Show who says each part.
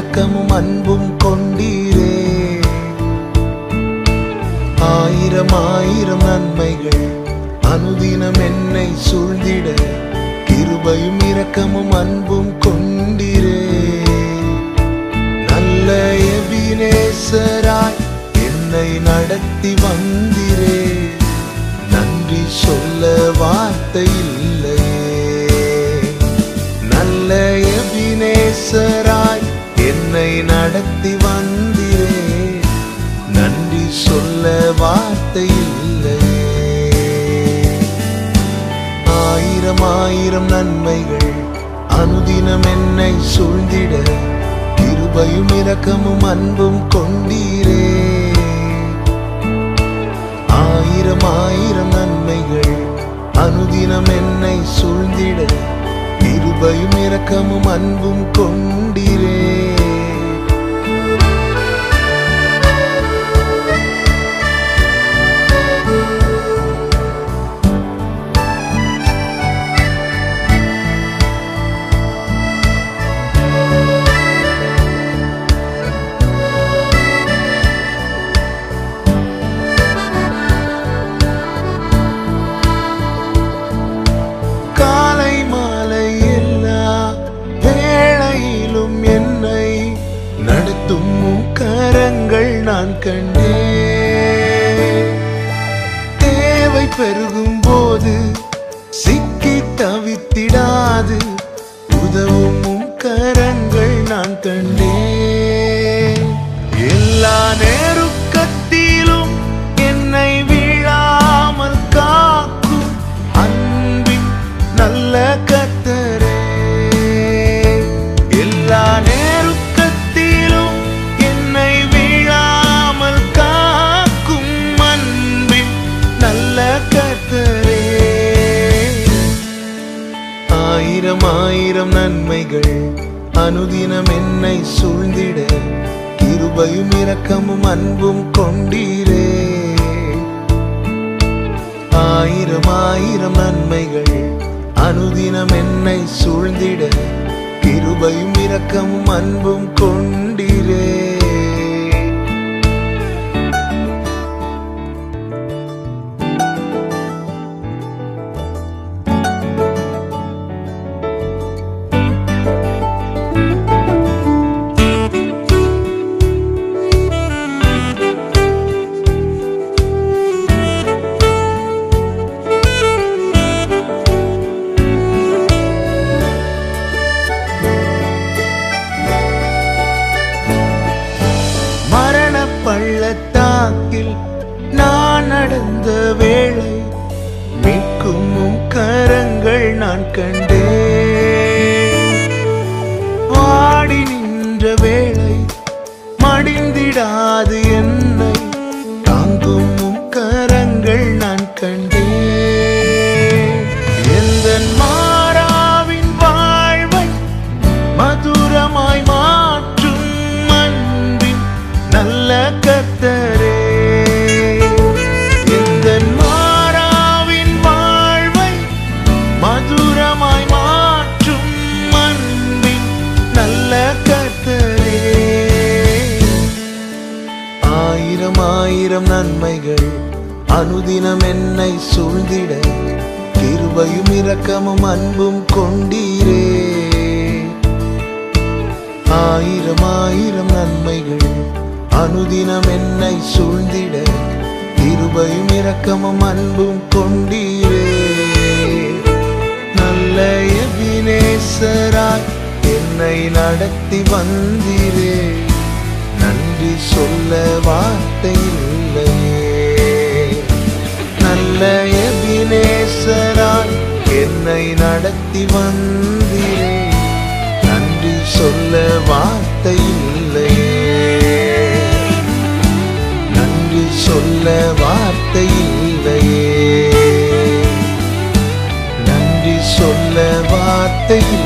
Speaker 1: இரக்கமும் அன்பும் கொண்டீரே ஆயிரம் ஆயிரம் நன்மைகள் அனுதினம் என்னை சூழ்ந்திட கிருபையும் இரக்கமும் அன்பும் கொண்டீரே நல்ல எபினேசராய் என்னை நடத்தி வந்திரே நன்றி சொல்ல வார்த்தை இல்லையே நல்ல எபினேசராய் என்னை நடத்தி வந்திரே நன்றி சொல்ல வார்த்தை இல்லையே ஆயிரம் ஆயிரம் நன்மைகள் அனுதினம் என்னை சூழ்ந்திட கிருபையும் இரக்கமும் அன்பும் கொண்டீரே ஆயிரம் ஆயிரம் நன்மைகள் அனுதினம் என்னை சூழ்ந்திட கிருபையும் இரக்கமும் அன்பும் கொண்டீரே காலை மாலை எல்லா வேளையிலும் என்னை நடத்தும் உம் கரங்கள் நான் கண்டேன் தேவை பெருகும் போது சிக்கி தவித்திடாது உதவும் உம் கரங்கள் நான் கண்டேன் எல்லா நெருக்கத்திலும் என்னை வீழாமல் காக்கும் அன்பின் நல்ல கத்தரே எல்லா நேருக்கத்திலும் என்னை வீழாமல் காக்கும் அன்பின் நல்ல கத்தரே ஆயிரம் ஆயிரம் நன்மைகள் அனுதினம் என்னை சூழ்ந்திட கிருபையும் இரக்கமும் அன்பும் கொண்டீரே ஆயிரம் ஆயிரம் நன்மைகள் அனுதினம் என்னை சூழ்ந்திட கிருபையும் இரக்கமும் அன்பும் கொண்டீரே மரண பள்ளத்தாக்கில் நான் நடந்த வேளை மீட்கும் உம் கரங்கள் நான் கண்டேன் வாடி நின்ற வேளை மடிந்திடாது என்னை தாங்கும் உம் கரங்கள் நான் கண்டேன் எந்தன் மாறாவின் வாழ்வை மதுரமாய் மாற்றும் அன்பின் நல்ல கத்தரே இந்த மாறாவின் வாழ்வை மதுரமாய் மாற்றும் அன்பின் நல்ல கத்தரே ஆயிரம் ஆயிரம் நன்மைகள் அனுதினம் என்னை சூழ்ந்திட கிருபையும் இரக்கமும் அன்பும் கொண்டீரே ஆயிரம் ஆயிரம் நன்மைகள் அனுதினம் என்னை சூழ்ந்திட கிருபையும் இரக்கமும் அன்பும் கொண்டீரே நல்ல எபினேசராய் என்னை நடத்தி வந்தீரே நன்றி சொல்ல வார்த்தை இல்லையே நல்ல எபினேசராய் என்னை நடத்தி வந்தீரே நன்றி சொல்ல வார்த்தை இல்லையே நன்றி சொல்ல வார்த்தை இல்லையே நன்றி சொல்ல வார்த்தை